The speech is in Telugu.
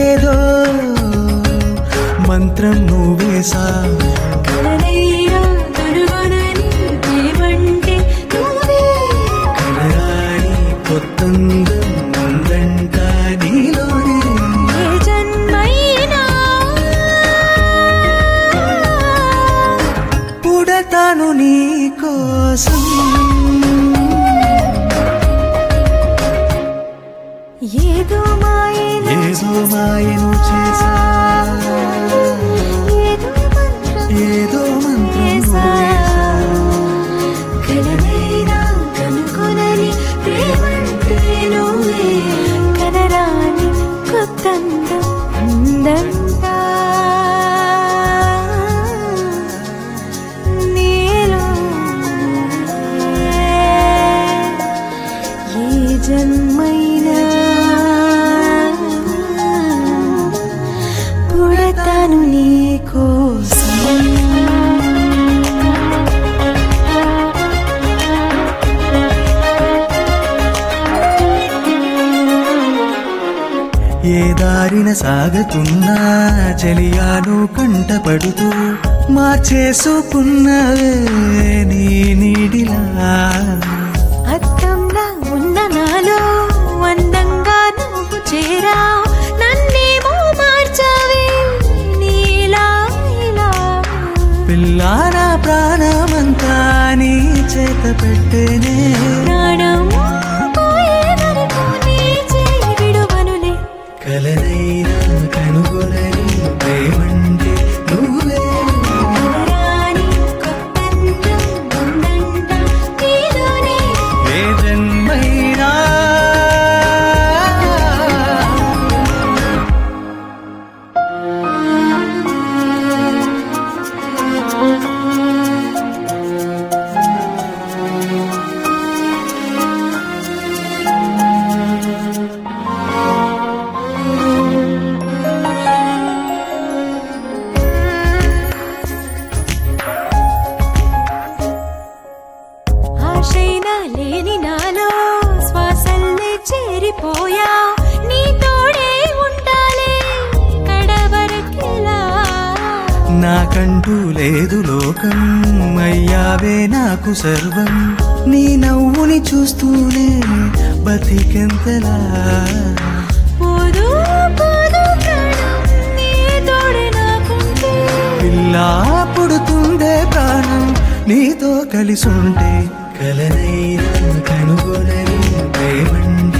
ఏదో మంత్రం నువ్వేసా కలనైనా కనుగొనని ప్రేమంటే నువ్వే కనరాని కొత్తందం ఉందంట నీలోనే ఏ జన్మైనా పుడతాను నీ కోసం ఏదో మాయను ఏదో మాయను చేసా ఏదో మంత్రం ఏదో మంత్రం వేసా. నువ్వేసా కలనైనా కనుగొనని ప్రేమంటే నువ్వే కనరాని కొత్తందం ఉందంతా నీలో ఏ జన్మైనా పుడతాను నీ కోసం ఏ దారిన సాగుతున్నా చలియాను కంటపడుతూ మార్చేసుకున్నవే నీ నీడిలా అద్దంలా ఉన్న నాలో అందంగా నువ్వు చేరా నన్నేమో మార్చావే నీలా ఇలా పిల్లాన ప్రాణమంతా నీ చేత పెట్టేనే ప్రాణం పోయే వరకు నీ చేయి విడువనులే కలనైనా కనుగొనని ప్రేమంటే నువ్వే కలరాని కొత్తంతం ఉందంట నీలోనే ఏ జన్మైనా ఆశైనా లేని నాలో శ్వాసల్లే చేరిపోయా నీ తోడే ఉండాలే కడవరకెలా నాకంటూ లేదు లోకం అయ్యావే నాకు సర్వం నీ నవ్వుని చూస్తూనే బతికెంతలా పోదు పోదు ప్రాణం నీ తోడే నాకుంటే పిల్లా పుడుతుందే ప్రాణం నీతో కలిసుంటే కలనైనా కనుగొనని ప్రేమంటే